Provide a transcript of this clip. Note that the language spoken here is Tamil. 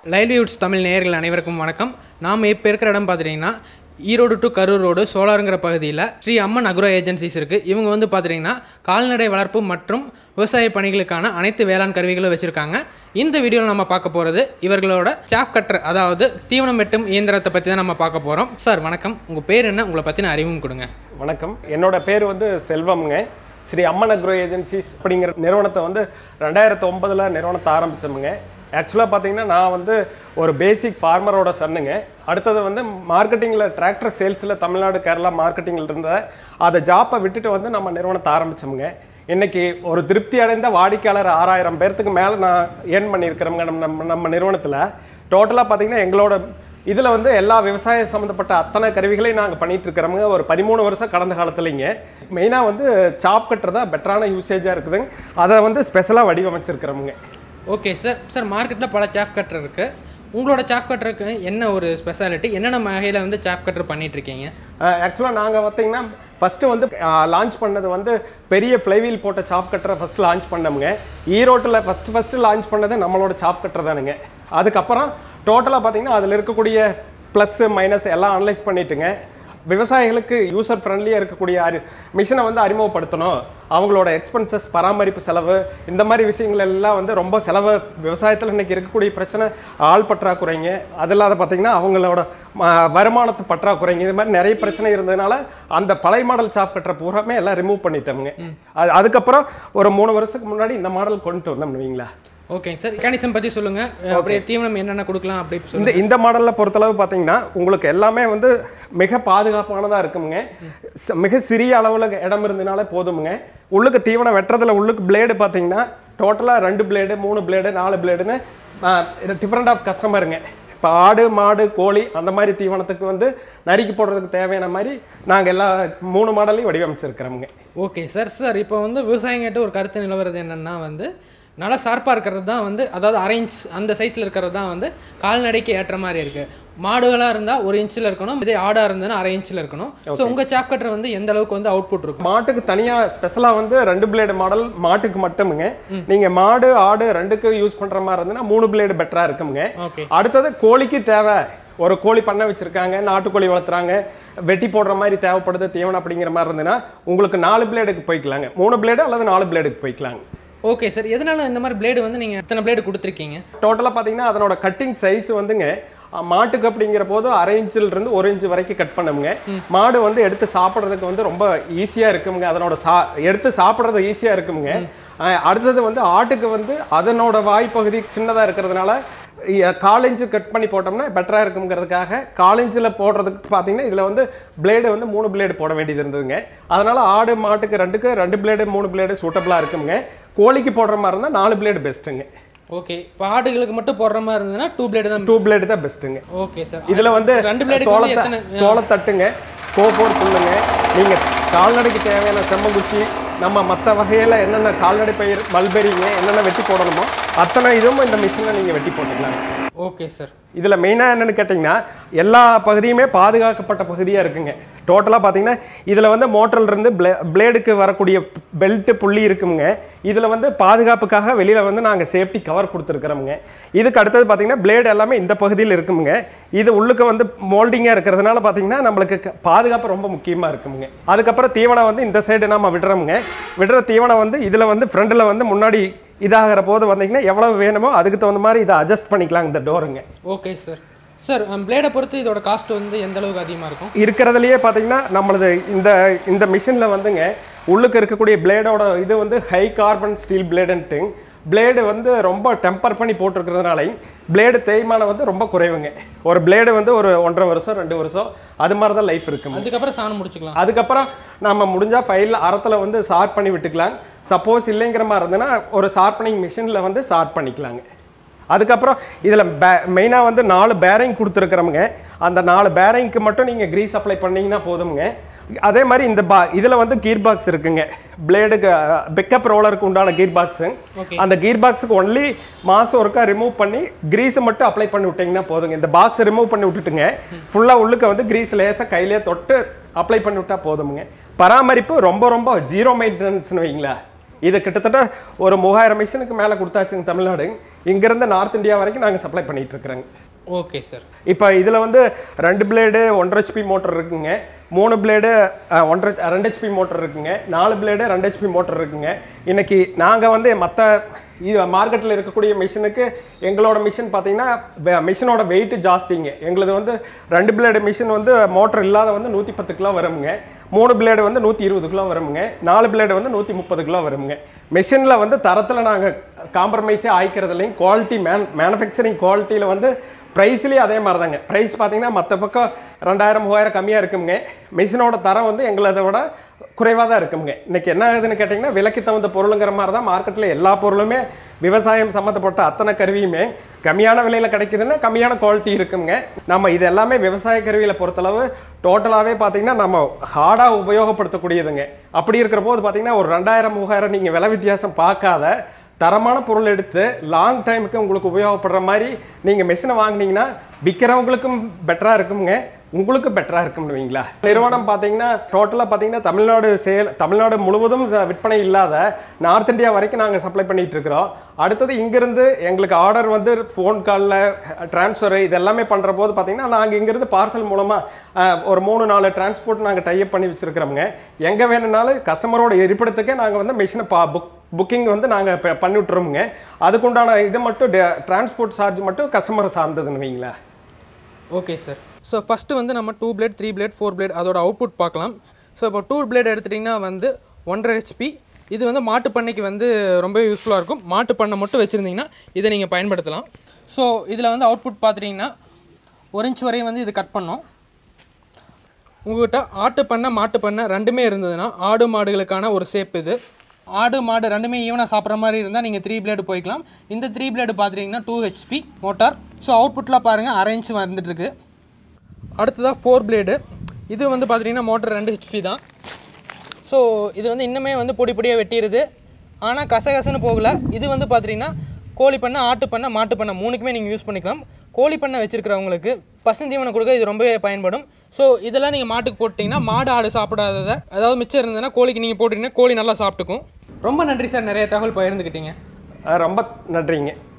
லைவ்லிவுட்ஸ் தமிழ் நேயர்கள் அனைவருக்கும் வணக்கம் நாம் இப்போ இருக்கிற இடம் பார்த்துட்டிங்கன்னா ஈரோடு டு கரூர் ரோடு சோலாருங்கிற பகுதியில் ஸ்ரீ அம்மன் அக்ரோ ஏஜென்சிஸ் இருக்குது இவங்க வந்து பார்த்துட்டிங்கன்னா கால்நடை வளர்ப்பு மற்றும் விவசாய பணிகளுக்கான அனைத்து வேளாண் கருவிகளும் வச்சுருக்காங்க இந்த வீடியோவில் நம்ம பார்க்க போகிறது இவர்களோட சாஃப் கட்டர் அதாவது தீவனம் வெட்டும் இயந்திரத்தை பற்றி தான் நம்ம பார்க்க போகிறோம் சார் வணக்கம் உங்கள் பேர் என்ன உங்களை பற்றின அறிவும் கொடுங்க வணக்கம் என்னோட பேர் வந்து செல்வம்ங்க ஸ்ரீ அம்மன் அக்ரோ ஏஜென்சிஸ் அப்படிங்கிற நிறுவனத்தை வந்து ரெண்டாயிரத்து ஒன்பதில் நிறுவனத்தை ஆரம்பித்தோமுங்க ஆக்சுவலாக பார்த்தீங்கன்னா நான் வந்து ஒரு பேசிக் ஃபார்மரோட சன்னுங்க அடுத்தது வந்து மார்க்கெட்டிங்கில் டிராக்டர் சேல்ஸில் தமிழ்நாடு கேரளா மார்க்கெட்டிங்கில் இருந்த அதை ஜாப்பை விட்டுட்டு வந்து நம்ம நிறுவனத்தை ஆரம்பித்தோமுங்க இன்னைக்கு ஒரு திருப்தி அடைந்த வாடிக்கையாளர் ஆறாயிரம் பேர்த்துக்கு மேலே நான் ஏர்ன் பண்ணியிருக்கிறோங்க நம்ம நம்ம நம்ம நிறுவனத்தில் டோட்டலாக பார்த்தீங்கன்னா எங்களோட இதில் வந்து எல்லா விவசாய சம்மந்தப்பட்ட அத்தனை கருவிகளையும் நாங்கள் பண்ணிட்டு இருக்கிறோமுங்க ஒரு பதிமூணு வருஷம் கடந்த காலத்துலைங்க மெயினாக வந்து சாப் கட்டுறது தான் பெட்டரான யூசேஜாக இருக்குதுங்க அதை வந்து ஸ்பெஷலாக வடிவமைச்சிருக்கிறோமுங்க ஓகே சார் சார் மார்க்கெட்டில் பல சாஃப் கட்டர் இருக்குது உங்களோட சாஃப் கட்டருக்கு என்ன ஒரு ஸ்பெஷாலிட்டி என்னென்ன வகையில் வந்து சாஃப் கட்டர் பண்ணிகிட்ருக்கீங்க ஆக்சுவலாக நாங்கள் பார்த்தீங்கன்னா ஃபஸ்ட்டு வந்து லான்ச் பண்ணது வந்து பெரிய ஃப்ளைவீல் போட்ட சாப் கட்டரை ஃபஸ்ட்டு லான்ச் பண்ணோமுங்க ஈரோட்டில் ஃபஸ்ட்டு ஃபஸ்ட்டு லான்ச் பண்ணது நம்மளோட சாப் கட்டர் தானுங்க அதுக்கப்புறம் டோட்டலாக பார்த்தீங்கன்னா அதில் இருக்கக்கூடிய ப்ளஸ்ஸு மைனஸ் எல்லாம் அனலைஸ் பண்ணிட்டுங்க விவசாயிகளுக்கு யூசர் ஃப்ரெண்ட்லியாக இருக்கக்கூடிய அறி மிஷினை வந்து அறிமுகப்படுத்தணும் அவங்களோட எக்ஸ்பென்சஸ் பராமரிப்பு செலவு இந்த மாதிரி விஷயங்கள் எல்லாம் வந்து ரொம்ப செலவு விவசாயத்தில் இன்னைக்கு இருக்கக்கூடிய பிரச்சனை ஆள் பற்றாக்குறைங்க அது இல்லாத பார்த்தீங்கன்னா அவங்களோட ம- வருமானத்து பற்றாக்குறைங்க இது மாதிரி நிறைய பிரச்சனை இருந்ததுனால அந்த பழைய மாடல் சாஃப் கட்டுற பூராமே எல்லாம் ரிமூவ் பண்ணிட்டோமுங்க அது அதுக்கப்புறம் ஒரு மூணு வருஷத்துக்கு முன்னாடி இந்த மாடல் கொண்டு வந்தோம் வைங்களா ஓகேங்க சார் மெக்கானிசம் பற்றி சொல்லுங்கள் அப்படியே தீவனம் என்னென்ன கொடுக்கலாம் அப்படி இந்த சொல்லுங்கள் இந்த மாடலில் பொறுத்தளவு பார்த்தீங்கன்னா உங்களுக்கு எல்லாமே வந்து மிக பாதுகாப்பானதாக இருக்குமுங்க ச- மிக சிறிய அளவில் இடம் இருந்தனால போதுமுங்க உள்ளுக்கு தீவனம் வெட்டுறதுல உள்ளுக்கு பிளேடு பார்த்தீங்கன்னா டோட்டலாக ரெண்டு பிளேடு மூணு பிளேடு நாலு பிளேடுன்னு டிஃப்ரெண்ட் ஆஃப் கஸ்டமருங்க இப்போ ஆடு மாடு கோழி அந்த மாதிரி தீவனத்துக்கு வந்து நறுக்கி போடுறதுக்கு தேவையான மாதிரி நாங்கள் எல்லா மூணு மாடலையும் வடிவமைச்சிருக்கிறோமுங்க ஓகே சார் சார் இப்போ வந்து விவசாயிங்கிட்ட ஒரு கருத்து நிலவரது என்னென்னா வந்து நல்லா ஷார்ப்பாக இருக்கிறது தான் வந்து அதாவது அரை இன்ச் அந்த சைஸில் இருக்கிறது தான் வந்து கால்நடைக்கு ஏற்ற மாதிரி இருக்குது மாடுகளாக இருந்தால் ஒரு இன்ச்சில் இருக்கணும் இதே ஆடாக இருந்ததுன்னா அரை இன்ச்சில் இருக்கணும் ஸோ உங்கள் சாப் கட்டர் வந்து எந்த அளவுக்கு வந்து அவுட்புட் இருக்கும் மாட்டுக்கு தனியா ஸ்பெஷலா வந்து ரெண்டு பிளேடு மாடல் மாட்டுக்கு மட்டுமுங்க நீங்க மாடு ஆடு ரெண்டுக்கு யூஸ் பண்ற மாதிரி இருந்ததுன்னா மூணு பிளேடு பெட்டரா இருக்குங்க ஓகே அடுத்தது கோழிக்கு தேவை ஒரு கோழி பண்ணை வச்சிருக்காங்க நாட்டுக்கோழி வளர்த்துறாங்க வெட்டி போடுற மாதிரி தேவைப்படுது தீவனம் அப்படிங்கிற மாதிரி இருந்ததுன்னா உங்களுக்கு நாலு பிளேடுக்கு போய்க்கலாங்க மூணு பிளேடு அல்லது நாலு பிளேடுக்கு போய்க்கலாங்க ஓகே சார் எதனால இந்த மாதிரி பிளேடு வந்து நீங்கள் எத்தனை பிளேடு கொடுத்துருக்கீங்க டோட்டலாக பார்த்தீங்கன்னா அதனோட கட்டிங் சைஸ் வந்துங்க அஹ், மாட்டுக்கு அப்படிங்கிற போது அரை இன்ச்சில் இருந்து ஒரு இன்ச் வரைக்கும் கட் பண்ணுங்க மாடு வந்து எடுத்து சாப்பிட்றதுக்கு வந்து ரொம்ப ஈஸியாக இருக்குங்க அதனோட சா எடுத்து சாப்பிட்றது ஈஸியாக இருக்குங்க அஹ், அடுத்தது வந்து ஆட்டுக்கு வந்து அதனோட வாய்ப்பகுதி சின்னதாக இருக்கிறதுனால காலேஞ்சு கட் பண்ணி போட்டோம்னா பெட்டராக இருக்குங்கிறதுக்காக காலேஞ்சில் போடுறதுக்கு பார்த்தீங்கன்னா இதில் வந்து பிளேடு வந்து மூணு பிளேடு போட வேண்டியது இருந்ததுங்க அதனால் ஆடு மாட்டுக்கு ரெண்டுக்கு ரெண்டு பிளேடு மூணு பிளேடு சூட்டபிளாக இருக்குங்க கோழிக்கு போடுற மாதிரி இருந்தால் நாலு பிளேடு பெஸ்ட்டுங்க ஓகே இப்போ ஆடுகளுக்கு மட்டும் போடுற மாதிரி இருந்ததுன்னா டூ பிளேடு தான் டூ பிளேடு தான் பெஸ்ட்டுங்க ஓகே சார் இதுல வந்து ரெண்டு பிளேடுக்கு வந்து சோளத்த எத்தனை சோளத்தட்டுங்க கோபோர் புல்லுங்க நீங்க கால்நடைக்கு தேவையான செம்மங்குச்சி நம்ம மற்ற வகையில என்னென்ன கால்நடை பயிர் மல்பெரிங்க என்னென்ன வெட்டி போடணுமோ அத்தனை இதுவும் இந்த மிஷினில் நீங்க வெட்டி போட்டுக்கலாம் ஓகே சார் இதுல மெயினா என்னன்னு கேட்டிங்கன்னா எல்லா பகுதியுமே பாதுகாக்கப்பட்ட பகுதியா இருக்குங்க டோட்டலாக பார்த்தீங்கன்னா இதில் வந்து மோட்டர்ல இருந்து பிளே பிளேடுக்கு வரக்கூடிய பெல்ட் புள்ளி இருக்குங்க இதில் வந்து பாதுகாப்புக்காக வெளியில் வந்து நாங்கள் சேஃப்டி கவர் கொடுத்துருக்குறோமுங்க இதுக்கு அடுத்தது பார்த்தீங்கன்னா பிளேடு எல்லாமே இந்த பகுதியில் இருக்குமுங்க இது உள்ளுக்கு வந்து மோல்டிங்காக இருக்கிறதுனால பார்த்தீங்கன்னா நம்மளுக்கு க- பாதுகாப்பு ரொம்ப முக்கியமாக இருக்குமுங்க அதுக்கப்புறம் தீவனம் வந்து இந்த சைடு நாம விடுறோமுங்க விடுற தீவனம் வந்து இதில் வந்து ஃப்ரண்டில் வந்து முன்னாடி இதாகிற போது வந்தீங்கன்னா எவ்வளவு வேணுமோ அதுக்கு தகுந்த மாதிரி இதை அட்ஜஸ்ட் பண்ணிக்கலாம் இந்த டோருங்க ஓகே சார் சார் பிளேடை பொறுத்து இதோட காஸ்ட் வந்து எந்த அளவுக்கு அதிகமாக இருக்கும் இருக்கிறதுலையே பார்த்தீங்கன்னா நம்மளது இந்த இந்த மிஷினில் வந்துங்க உள்ளுக்கு இருக்கக்கூடிய பிளேடோட இது வந்து ஹை கார்பன் ஸ்டீல் பிளேடுன்ட்டு பிளேடு வந்து ரொம்ப டெம்பர் பண்ணி போட்டிருக்கிறதுனால பிளேடு தேய்மானம் வந்து ரொம்ப குறைவுங்க ஒரு பிளேடு வந்து ஒரு ஒன்றரை வருஷம் ரெண்டு வருஷம் அது மாதிரி தான் லைஃப் இருக்குங்க அதுக்கப்புறம் சாணம் முடிச்சுக்கலாம் அதுக்கப்புறம் நம்ம முடிஞ்சால் ஃபைல் அறத்தில் வந்து ஷார்ப் பண்ணி விட்டுக்கலாம் சப்போஸ் இல்லைங்கிற மாதிரி இருந்ததுன்னா ஒரு ஷார்ப்பனிங் மிஷினில் வந்து ஷார்ப் பண்ணிக்கலாங்க அதுக்கப்புறம் இதில் பே மெயினாக வந்து நாலு பேரிங் கொடுத்துருக்குறோமுங்க அந்த நாலு பேரிங்க்கு மட்டும் நீங்கள் க்ரீஸ் அப்ளை பண்ணீங்கன்னா போதுமுங்க அதே மாதிரி இந்த பா இதில் வந்து கீர் பாக்ஸ் இருக்குங்க பிளேடுக்கு பிக்கப் ரோலருக்கு உண்டான கீர் பாக்ஸு Okay. அந்த கீர் பாக்ஸுக்கு ஒன்லி மாதம் ஒருக்கா ரிமூவ் பண்ணி கிரீஸை மட்டும் அப்ளை பண்ணி விட்டிங்கன்னா போதுங்க இந்த பாக்ஸை ரிமூவ் பண்ணி விட்டுட்டுங்க ஃபுல்லாக உள்ளுக்கு வந்து கிரீஸ் லேசாக கையிலே தொட்டு அப்ளை பண்ணி விட்டா போதுமுங்க பராமரிப்பு ரொம்ப ரொம்ப ஜீரோ மெயின்டெனன்ஸ்னு வைங்களேன் இது கிட்டத்தட்ட ஒரு மூவாயிரம் மிஷினுக்கு மேலே கொடுத்தாச்சுங்க தமிழ்நாடு இங்கேருந்து நார்த் இந்தியா வரைக்கும் நாங்கள் சப்ளை பண்ணிட்டு இருக்கிறோங்க ஓகே சார் இப்போ இதில் வந்து ரெண்டு பிளேடு ஒன்றரை ஹெச்பி மோட்டர் இருக்குங்க மூணு பிளேடு ஒன்றரை ரெண்டு ஹெச்பி மோட்டர் இருக்குங்க நாலு பிளேடு ரெண்டு ஹெச்பி மோட்டர் இருக்குங்க இன்னைக்கு நாங்கள் வந்து மற்ற மார்க்கெட்டில் இருக்கக்கூடிய மிஷினுக்கு எங்களோட மிஷின் பார்த்தீங்கன்னா மிஷினோட வெயிட் ஜாஸ்திங்க எங்களுது வந்து ரெண்டு பிளேடு மிஷின் வந்து மோட்டர் இல்லாத வந்து நூற்றி பத்து கிலோ வருங்க மூணு பிளேடு வந்து நூற்றி இருபது கிலோ வருங்க நாலு பிளேடு வந்து நூற்றி முப்பது கிலோ வருங்க மிஷினில் வந்து தரத்தில் நாங்கள் காம்ப்ரமைஸே ஆயிக்கிறது இல்லைங்க குவாலிட்டி மேன் மேனுஃபேக்சரிங் குவாலிட்டியில் வந்து ப்ரைஸ்லேயும் அதே மாதிரி தாங்க ப்ரைஸ் பார்த்தீங்கன்னா மற்ற பக்கம் ரெண்டாயிரம் மூவாயிரம் கம்மியாக இருக்குங்க மிஷினோட தரம் வந்து எங்களதை விட குறைவாக தான் இருக்குங்க இன்னைக்கு என்ன ஆகுதுன்னு கேட்டிங்கன்னா விலைக்கு தகுந்த பொருளுங்கிற மாதிரி தான் மார்க்கெட்டில் எல்லா பொருளுமே விவசாயம் சம்மந்தப்பட்ட அத்தனை கருவியுமே கம்மியான விலையில் கிடைக்குதுன்னா கம்மியான குவாலிட்டி இருக்குங்க நம்ம இது எல்லாமே விவசாய கருவியில் பொறுத்தளவு டோட்டலாகவே பார்த்தீங்கன்னா நம்ம ஹார்டாக உபயோகப்படுத்தக்கூடியதுங்க அப்படி இருக்கிற போது பார்த்தீங்கன்னா ஒரு ரெண்டாயிரம் மூவாயிரம் நீங்கள் விலை வித்தியாசம் பார்க்காத தரமான பொருள் எடுத்து லாங் டைமுக்கு உங்களுக்கு உபயோகப்படுற மாதிரி நீங்கள் மெஷினை வாங்குனீங்கன்னா விற்கிறவங்களுக்கும் பெட்டராக இருக்குங்க உங்களுக்கு பெட்டராக இருக்கும்னு வைங்களா நிறுவனம் பார்த்தீங்கன்னா டோட்டலாக பார்த்தீங்கன்னா தமிழ்நாடு சேல் தமிழ்நாடு முழுவதும் ச- விற்பனை இல்லாத நார்த் இந்தியா வரைக்கும் நாங்கள் சப்ளை பண்ணிட்டு இருக்கிறோம் அடுத்தது இங்கிருந்து எங்களுக்கு ஆர்டர் வந்து ஃபோன் காலில் ட்ரான்ஸ்ஃபர் இது எல்லாமே பண்ணுற போது பார்த்தீங்கன்னா நாங்கள் இங்கிருந்து பார்சல் மூலமாக ஒரு மூணு நாலு டிரான்ஸ்போர்ட் நாங்கள் டைப் பண்ணி வச்சுருக்கிறோங்க எங்கே வேணும்னாலும் கஸ்டமரோட இருப்பிடத்துக்கே நாங்கள் வந்து மிஷினை பா புக் புக்கிங் வந்து நாங்கள் இப்போ பண்ணி விட்டுருவோங்க அதுக்குண்டான இது மட்டும் டிரான்ஸ்போர்ட் சார்ஜ் மட்டும் கஸ்டமர் சார்ந்ததுன்னு வைங்களேன் ஓகே சார் ஸோ ஃபஸ்ட்டு வந்து நம்ம two blade three blade four blade அதோட அவுட்புட் பார்க்கலாம் ஸோ இப்போ டூ பிளேட் எடுத்துட்டிங்கன்னா வந்து ஒன்றரை ஹெச்பி இது வந்து மாட்டு பண்ணைக்கு வந்து ரொம்ப யூஸ்ஃபுல்லாக இருக்கும் மாட்டு பண்ணை மட்டும் வச்சுருந்தீங்கன்னா இதை நீங்கள் பயன்படுத்தலாம் ஸோ இதில் வந்து அவுட்புட் பார்த்துட்டிங்கன்னா ஒரு இன்ச் வரையும் வந்து இது கட் பண்ணோம் உங்கள்கிட்ட ஆட்டு பண்ணை மாட்டு பண்ணை ரெண்டுமே இருந்ததுன்னா ஆடு மாடுகளுக்கான ஒரு ஷேப் இது ஆடு மாடு ரெண்டுமே ஈவனாக சாப்பிட்ற மாதிரி இருந்தால் நீங்கள் த்ரீ பிளேடு போய்க்கலாம் இந்த த்ரீ பிளேடு பார்த்துட்டிங்கன்னா டூ ஹெச்பி மோட்டார் ஸோ அவுட்புட்டில் பாருங்கள் அரை இன்ச் வந்துட்டுருக்கு அடுத்ததாக ஃபோர் பிளேடு இது வந்து பார்த்துட்டிங்கன்னா மோட்டர் ரெண்டு ஹெச்பி தான் ஸோ இது வந்து இன்னுமே வந்து பொடி பொடியாக வெட்டிடுது ஆனால் கசகசன்னு போகல இது வந்து பார்த்துட்டிங்கன்னா கோழி பண்ணை ஆட்டு பண்ணை மாட்டு பண்ணை மூணுக்குமே நீங்கள் யூஸ் பண்ணிக்கலாம் கோழி பண்ணை வச்சுருக்கிறவங்களுக்கு பசுந்தீவனம் கொடுக்க இது ரொம்பவே பயன்படும் ஸோ இதெல்லாம் நீங்கள் மாட்டுக்கு போட்டிங்கன்னா மாடு ஆடு சாப்பிடாததை அதாவது மிச்சம் இருந்ததுன்னா கோழிக்கு நீங்கள் போட்டிங்கன்னா கோழி நல்லா சாப்பிட்டுக்கும் ரொம்ப நன்றி சார் நிறைய தகவல் பகிர்ந்துக்கிட்டீங்க அஹ் ரொம்ப நன்றிங்க